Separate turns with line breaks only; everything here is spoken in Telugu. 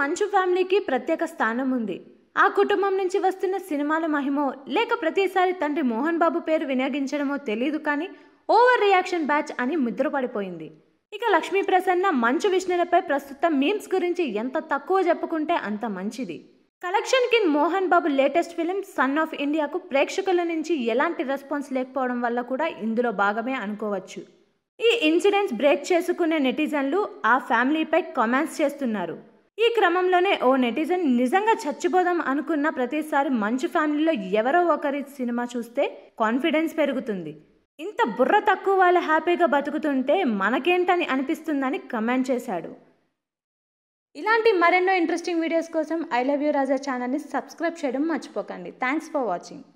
మంచు ఫ్యామిలీకి ప్రత్యేక స్థానం ఉంది ఆ కుటుంబం నుంచి వస్తున్న సినిమాల మహిమో లేక ప్రతిసారి తండ్రి మోహన్ బాబు పేరు వినియోగించడమో తెలియదు కానీ ఓవర్ రియాక్షన్ బ్యాచ్ అని ముద్రపడిపోయింది ఇక లక్ష్మీ ప్రసన్న మంచు విష్ణులపై ప్రస్తుతం మీమ్స్ గురించి ఎంత తక్కువ చెప్పుకుంటే అంత మంచిది collection king Mohan Babu latest film son of ఇండియాకు ప్రేక్షకుల నుంచి ఎలాంటి రెస్పాన్స్ లేకపోవడం వల్ల కూడా ఇందులో భాగమే అనుకోవచ్చు ఈ ఇన్సిడెంట్స్ బ్రేక్ చేసుకునే నెటిజన్లు ఆ ఫ్యామిలీపై కామెంట్స్ చేస్తున్నారు ఈ క్రమంలోనే ఓ నెటిజన్ నిజంగా చచ్చిపోదాం అనుకున్న ప్రతిసారి మంచు ఫ్యామిలీలో ఎవరో ఒకరి సినిమా చూస్తే కాన్ఫిడెన్స్ పెరుగుతుంది ఇంత బుర్ర తక్కువ వాళ్ళు హ్యాపీగా బతుకుతుంటే మనకేంటని అనిపిస్తుందని కమెంట్ చేశాడు ఇలాంటి మరెన్నో ఇంట్రెస్టింగ్ వీడియోస్ కోసం ఐ లవ్ యూ రాజా ఛానల్ని సబ్స్క్రైబ్ చేయడం మర్చిపోకండి థ్యాంక్స్ ఫర్ వాచింగ్